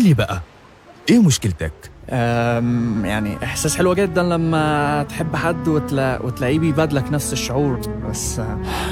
قول لي بقى ايه مشكلتك أم، يعني احساس حلو جدا لما تحب حد وتلا... وتلاقيه بيبادلك نفس الشعور بس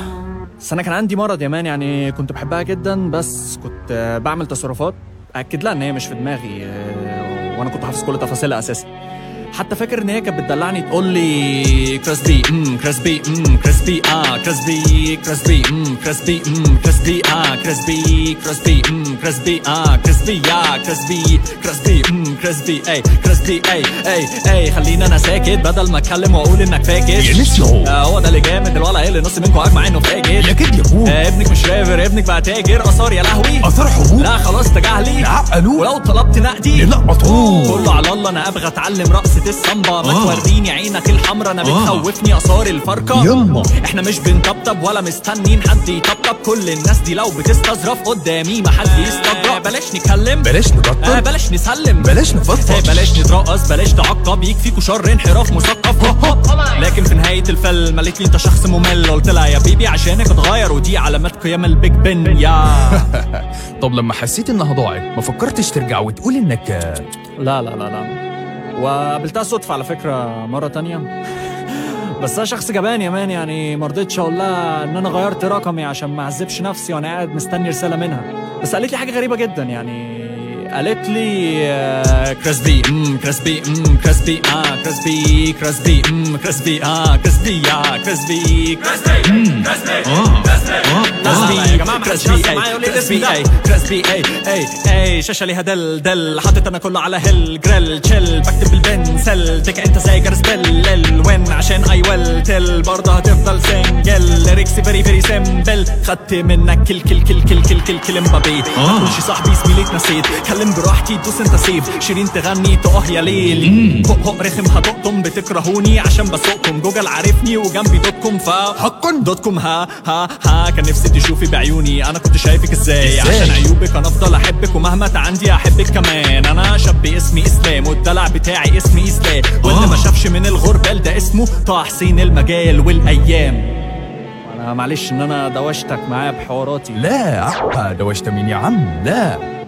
بس انا كان عندي مرض يا مان يعني كنت بحبها جدا بس كنت آه، بعمل تصرفات اكد لها ان هي مش في دماغي آه، وانا كنت حافظ كل تفاصيلها اساسا حتى فاكر ان هي كانت بتدلعني تقول لي كريسبي امم كريسبي امم كريسبي اه كريسبي كريسبي امم كريسبي امم كريسبي اه كريسبي كريسبي امم كريسبي اه كريسبي يا كريسبي كريسبي امم كريسبي اي كريسبي اي اي اي خليني انا ساكت بدل ما اتكلم واقول انك فاكر يا نسيو. آه هو ده اللي جامد الولا اللي نص منكم اجمع انه فاجر يا كده يا ابوه آه ابنك مش رافر ابنك بقى تاجر اثار يا لهوي اثار حبوب لا خلاص تجاهلي يعقلوا ولو طلبت نقدي يلقطوه كله على الله انا ابغى اتعلم رقصة السامبا ما آه. توريني عينك الحمرا انا آه. بتخوفني اثار الفرقة يلا. احنا مش بنطبطب ولا مستنين حد يطبطب كل الناس دي لو بتستظرف قدامي ما حد يستجرأ بلاش نتكلم بلاش آه نبطل بلاش نسلم بلاش آه نفضفض بلاش نترقص بلاش تعقب يكفيكوا شر انحراف مثقف هوب هوب. لكن في نهاية الفيلم قالت لي انت شخص ممل قلت لها يا بيبي عشانك اتغير ودي علامات قيام البيج بن يا طب لما حسيت انها ضاعت ما فكرتش ترجع وتقول انك آه، لا لا لا لا وقابلتها صدفة على فكرة مرة تانية بس انا شخص جبان يا مان يعني ما رضيتش اقول لها ان انا غيرت رقمي عشان ما اعذبش نفسي وانا قاعد مستني رسالة منها بس قالت لي حاجة غريبة جدا يعني قالت لي آه، كريسبي امم كريسبي امم كريسبي اه كريسبي كريسبي امم كريسبي اه كريسبي يا كريسبي كريسبي كريسبي يا جماعه كريسبي اي كريسبي اي كريسبي اي اي اي شاشه ليها دل دل حاطط انا كله على هيل جريل تشيل بكتب بالبنسل تك انت زي جرس بل الوين عشان اي ويل تل برضه هتفضل سنجل ليركس فيري فيري سمبل خدت منك كل كل كل كل كل كل كل مبابي ما تقولش صاحبي زميلك نسيت كلم براحتي دوس انت سيف شيرين تغني تقه يا ليل هق هق رخم هدقكم بتكرهوني عشان بسوقكم جوجل عارفني وجنبي دوت كوم ف حقا دوت كوم ها ها ها كان نفسي تشوفي بعيوني انا كنت شايفك ازاي, إزاي؟ عشان عيوبك انا افضل احبك ومهما عندي احبك كمان انا شاب اسمي اسلام والدلع بتاعي اسمي اسلام واللي ما شافش من الغربال ده اسمه طه حسين المجال والايام انا معلش ان انا دوشتك معايا بحواراتي لا عقا دوشت مين يا عم لا